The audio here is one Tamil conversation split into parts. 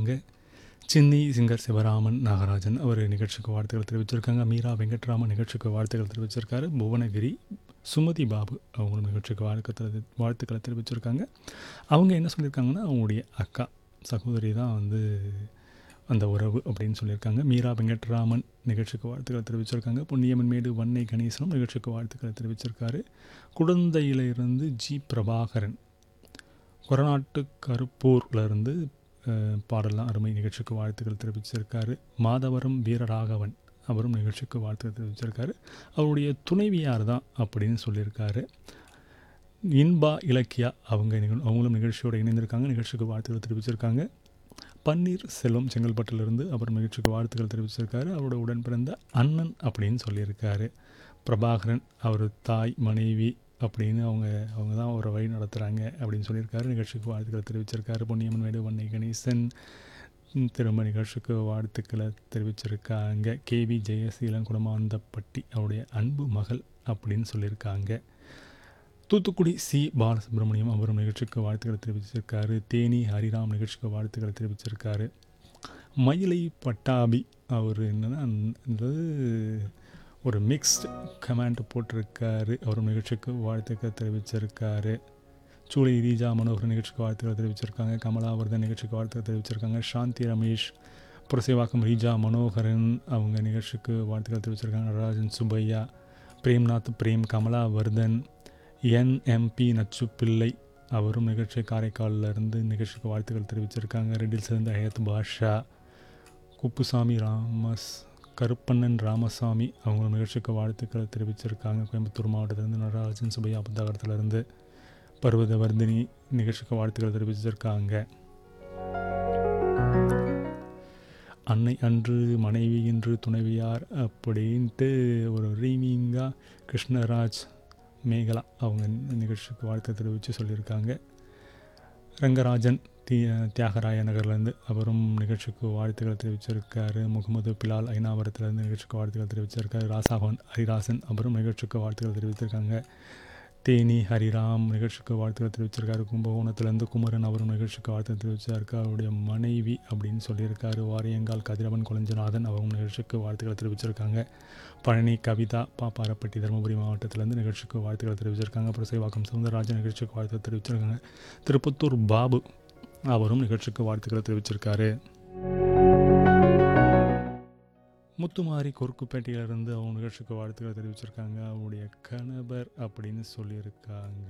தெரிவிச்சிருக்காங்க சின்னி சிங்கர் சிவராமன் நாகராஜன் அவர் நிகழ்ச்சிக்கு வாழ்த்துக்கள் தெரிவிச்சிருக்காங்க மீரா வெங்கட்ராமன் நிகழ்ச்சிக்கு வாழ்த்துக்கள் தெரிவிச்சிருக்காரு புவனகிரி சுமதி பாபு அவங்களும் நிகழ்ச்சிக்கு வாழ்க்கை வாழ்த்துக்களை தெரிவிச்சிருக்காங்க அவங்க என்ன சொல்லியிருக்காங்கன்னா அவங்களுடைய அக்கா சகோதரி தான் வந்து அந்த உறவு அப்படின்னு சொல்லியிருக்காங்க மீரா வெங்கட்ராமன் நிகழ்ச்சிக்கு வாழ்த்துக்களை தெரிவிச்சிருக்காங்க பொன்னியம்மன் மேடு வன்னை கணேசனும் நிகழ்ச்சிக்கு வாழ்த்துக்களை தெரிவிச்சிருக்காரு குழந்தையிலிருந்து ஜி பிரபாகரன் கொரநாட்டு கருப்பூர்லேருந்து பாடலாம் அருமை நிகழ்ச்சிக்கு வாழ்த்துக்கள் தெரிவிச்சிருக்காரு மாதவரம் வீரராகவன் அவரும் நிகழ்ச்சிக்கு வாழ்த்துக்கள் தெரிவிச்சிருக்காரு அவருடைய துணைவியார் தான் அப்படின்னு சொல்லியிருக்காரு இன்பா இலக்கியா அவங்க நிகழ் அவங்களும் நிகழ்ச்சியோடு இணைந்திருக்காங்க நிகழ்ச்சிக்கு வாழ்த்துக்கள் தெரிவிச்சிருக்காங்க பன்னீர் செல்வம் செங்கல்பட்டிலிருந்து அவர் நிகழ்ச்சிக்கு வாழ்த்துக்கள் தெரிவிச்சிருக்காரு அவரோட உடன் பிறந்த அண்ணன் அப்படின்னு சொல்லியிருக்காரு பிரபாகரன் அவர் தாய் மனைவி அப்படின்னு அவங்க அவங்க தான் அவரை வழி நடத்துகிறாங்க அப்படின்னு சொல்லியிருக்காரு நிகழ்ச்சிக்கு வாழ்த்துக்கள் தெரிவிச்சிருக்காரு பொன்னியம்மன் மேடு வன்னை கணேசன் திரும்ப நிகழ்ச்சிக்கு வாழ்த்துக்களை தெரிவிச்சிருக்காங்க கேவி ஜெயசீலன் குடமாந்தப்பட்டி அவருடைய அன்பு மகள் அப்படின்னு சொல்லியிருக்காங்க தூத்துக்குடி சி பாலசுப்ரமணியம் அவரும் நிகழ்ச்சிக்கு வாழ்த்துக்களை தெரிவிச்சிருக்காரு தேனி ஹரிராம் நிகழ்ச்சிக்கு வாழ்த்துக்களை தெரிவிச்சிருக்காரு மயிலை பட்டாபி அவர் என்னென்னா அந்த ஒரு மிக்ஸ்டு கமெண்ட் போட்டிருக்காரு அவரும் நிகழ்ச்சிக்கு வாழ்த்துக்கள் தெரிவிச்சிருக்காரு சூளை ரீஜா மனோகர் நிகழ்ச்சிக்கு வாழ்த்துக்கள் தெரிவிச்சிருக்காங்க கமலாவர்தன் நிகழ்ச்சிக்கு வாழ்த்துக்கள் தெரிவிச்சிருக்காங்க சாந்தி ரமேஷ் புரசேவாக்கம் ரீஜா மனோகரன் அவங்க நிகழ்ச்சிக்கு வாழ்த்துக்கள் தெரிவிச்சிருக்காங்க நடராஜன் சுப்பையா பிரேம்நாத் பிரேம் கமலாவர்தன் என்எம்பி நச்சுப்பிள்ளை அவரும் நிகழ்ச்சி காரைக்காலில் இருந்து நிகழ்ச்சிக்கு வாழ்த்துக்கள் தெரிவிச்சிருக்காங்க ரெட்டில் சேர்ந்த ஹயத் பாஷா குப்புசாமி ராமஸ் கருப்பண்ணன் ராமசாமி அவங்களும் நிகழ்ச்சிக்கு வாழ்த்துக்களை தெரிவிச்சிருக்காங்க கோயம்புத்தூர் மாவட்டத்திலேருந்து நடராஜன் சுபையா புத்தகத்திலேருந்து பர்வதவர்தினி நிகழ்ச்சிக்கு வாழ்த்துக்களை தெரிவிச்சிருக்காங்க அன்னை அன்று மனைவி இன்று துணைவியார் அப்படின்ட்டு ஒரு ரீமிங்காக கிருஷ்ணராஜ் மேகலா அவங்க நிகழ்ச்சிக்கு வாழ்த்து தெரிவித்து சொல்லியிருக்காங்க ரங்கராஜன் தி தியாகராய நகர்லேருந்து அவரும் நிகழ்ச்சிக்கு வாழ்த்துக்கள் தெரிவிச்சிருக்காரு முகமது பிலால் ஐநாவரத்துலேருந்து நிகழ்ச்சிக்கு வாழ்த்துக்கள் தெரிவிச்சிருக்காரு ராசாபவன் ஹரிராசன் அவரும் நிகழ்ச்சிக்கு வாழ்த்துக்கள் தெரிவித்திருக்காங்க தேனி ஹரிராம் நிகழ்ச்சிக்கு வாழ்த்துக்கள் தெரிவிச்சிருக்காரு கும்பகோணத்துலேருந்து குமரன் அவரும் நிகழ்ச்சிக்கு வாழ்த்து தெரிவிச்சிருக்காரு அவருடைய மனைவி அப்படின்னு சொல்லியிருக்காரு வாரியங்கால் கதிரவன் குலஞ்சநாதன் அவங்க நிகழ்ச்சிக்கு வாழ்த்துக்களை தெரிவிச்சிருக்காங்க பழனி கவிதா பாப்பாரப்பட்டி தருமபுரி மாவட்டத்திலேருந்து நிகழ்ச்சிக்கு வாழ்த்துக்களை தெரிவிச்சிருக்காங்க புரசைவாக்கம் சவுந்தரராஜன் நிகழ்ச்சிக்கு வாழ்த்து தெரிவிச்சிருக்காங்க திருப்பத்தூர் பாபு அவரும் நிகழ்ச்சிக்கு வாழ்த்துக்களை தெரிவிச்சிருக்காரு முத்துமாரி கொருக்குப்பேட்டையிலிருந்து அவங்க நிகழ்ச்சிக்கு வாழ்த்துக்களை தெரிவிச்சிருக்காங்க அவருடைய கணவர் அப்படின்னு சொல்லியிருக்காங்க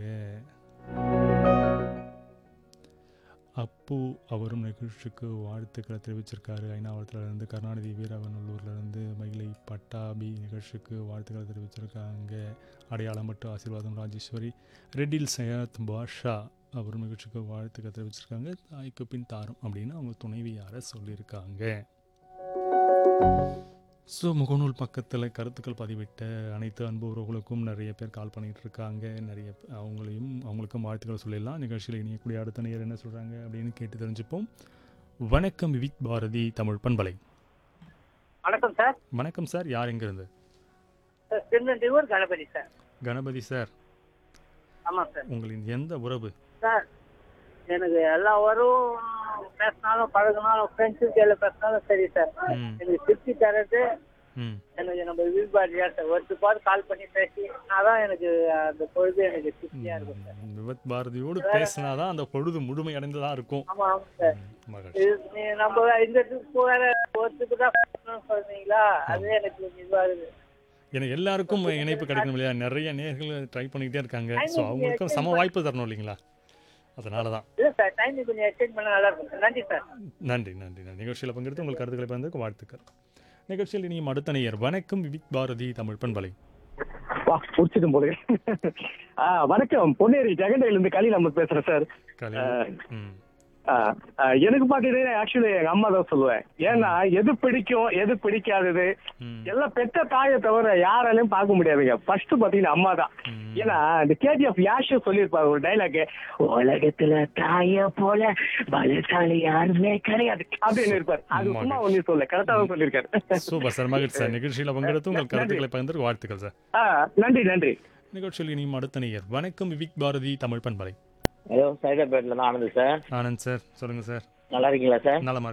அப்பு அவரும் நிகழ்ச்சிக்கு வாழ்த்துக்களை தெரிவிச்சிருக்காரு ஐநாவரத்துலேருந்து கருணாநிதி வீரவநல்லூர்லேருந்து மயிலை பட்டாபி நிகழ்ச்சிக்கு வாழ்த்துக்களை தெரிவிச்சிருக்காங்க அடையாளம் மட்டும் ஆசீர்வாதம் ராஜேஸ்வரி ரெட்டில் சையத் பாஷா அவரும் நிகழ்ச்சிக்கு வாழ்த்துக்களை தெரிவிச்சிருக்காங்க தாய்க்கு பின் தாரம் அப்படின்னு அவங்க துணைவியார சொல்லியிருக்காங்க ஸோ முகநூல் பக்கத்தில் கருத்துக்கள் பதிவிட்ட அனைத்து அன்பு உறவுகளுக்கும் நிறைய பேர் கால் பண்ணிகிட்டு இருக்காங்க நிறைய அவங்களையும் அவங்களுக்கும் வாழ்த்துக்கள் சொல்லிடலாம் நிகழ்ச்சியில் இணையக்கூடிய அடுத்த நேர் என்ன சொல்கிறாங்க அப்படின்னு கேட்டு தெரிஞ்சுப்போம் வணக்கம் விவிக் பாரதி தமிழ் பண்பலை வணக்கம் சார் வணக்கம் சார் யார் எங்கேருந்து திருநெல்வேலூர் கணபதி சார் கணபதி சார் ஆமாம் சார் உங்களின் எந்த உறவு சார் எனக்கு எல்லா வரும் பேசினாலும் பழகினாலும் ஃப்ரெண்ட்ஸு கையில் பேசினாலும் சரி சார் ம் எனக்கு திருப்தி தரது ம் எனக்கு நம்ம விபாதியா சார் ஒரு பாடு கால் பண்ணி பேசி அதான் எனக்கு அந்த பொழுது எனக்கு திருப்தியாக இருக்கும் சார் ம், விவித் பாரதியோடு பேசினாதான் அந்த பொழுது முழுமை அடைந்ததாக இருக்கும் ஆமாம் ஆமாம் சார் ம், மகிழ்ச்சி இது நீ நம்ம இந்த ட்ரிப் வேற ஒருத்துக்கு தான் பேசணும்னு சொல்றீங்களா அது எனக்கு கொஞ்சம் இதுவாகுது ஏன்னா எல்லாருக்கும் இணைப்பு கிடைக்கணும் இல்லையா நிறைய நேர்கள் ட்ரை பண்ணிக்கிட்டே இருக்காங்க ஸோ அவங்களுக்கும் சம வாய்ப்பு தரணும் இல்லைங்களா அதனால தான் இல்லை சார் டைம் கொஞ்சம் எக்ஸ்டெண்ட் பண்ணால் நல்லா இருக்கும் சார் நன்றி சார் நன்றி நன்றி நன்றி நிகழ்ச்சியில் பங்கெடுத்து உங்கள் கருத்துக்களை பகிர்ந்ததுக்கு வாழ்த்துக்கள் நிகழ்ச்சியில் இனியும் அடுத்த நேயர் வணக்கம் விவிக் பாரதி தமிழ் பண்பலை வா முடிச்சிடும் போல ஆ, வணக்கம் பொன்னேரி ஜெகண்டையில இருந்து கலி நம்ம பேசுறேன் சார் கலை ம் ஆ, ஆ, எனக்கு பாத்தீங்கன்னா ஆக்சுவலி எங்க அம்மா தான் சொல்லுவேன் ஏன்னா எது பிடிக்கும் எது பிடிக்காதது ம் எல்லாம் பெத்த தாயை தவிர யாராலையும் பார்க்க முடியாதுங்க ஃபர்ஸ்ட் பாத்தீங்கன்னா அம்மா தான் ம். ஏன்னா இந்த கேஜிஎஃப் யாஷும் சொல்லியிருப்பாரு ஒரு டைலாக் உலகத்துல தாய போல பலசாலி யாருமே கிடையாது அப்படின்னு இருப்பாரு அது ஆமாங்க. சும்மா ஒண்ணு சொல்ல கரெக்டா தான் சொல்லியிருக்காரு சூப்பர் சார் மகிழ்ச்சி சார் நிகழ்ச்சியில் பங்கெடுத்து உங்கள் கருத்துக்களை பகிர்ந்ததுக்கு வாழ்த்துக்கள் சார் ஆ, நன்றி நன்றி நிகழ்ச்சியில் இனியும் அடுத்த நேயர் வணக்கம் விவிக் பாரதி தமிழ் பண்பலை ஹலோ சைதாப்பேட்டில் தான் ஆனந்த் சார் ஆனந்த் சார் சொல்லுங்கள் சார் நல்லா இருக்கீங்களா சார் நலமா